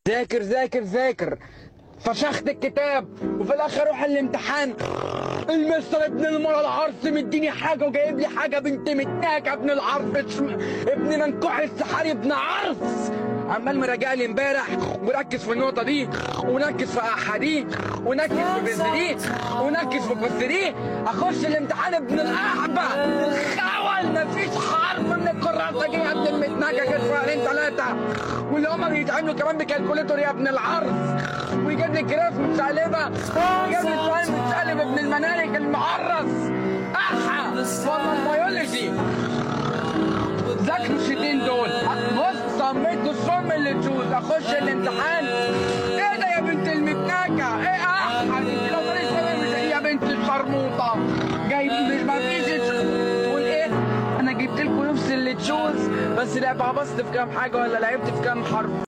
ذاكر ذاكر ذاكر فشخت الكتاب وفي الاخر اروح الامتحان المستر ابن المرة العرس مديني حاجة وجايب لي حاجة بنت متناكة ابن العرس ابن منكوح السحاري ابن عرس عمال مراجع لي امبارح وركز في النقطة دي ونركز في احا دي ونركز في بنت دي ونركز في بنت دي اخش الامتحان ابن الاحبة الخول مفيش حرف من الكراسة جه يا ابن المتناكة غير شهرين ثلاثة واللي هما بيتعملوا كمان بكالكوليتور يا ابن العرس ويجيب لي جراف متشقلبة ويجيب لي سؤال متشقلب ابن المنارك المعرس احا والله البيولوجي ذاكروا الشتين دول بص صميت الصم اللي تشوز اخش الامتحان ايه ده يا بنت المتناكة ايه احا انت لو طريق سنة مش يا بنت الشرموطة جايب مش ما فيش تقول ايه انا جبت لكم نفس اللي تشوز بس لا بعبصت في كام حاجة ولا لعبت في كام حرف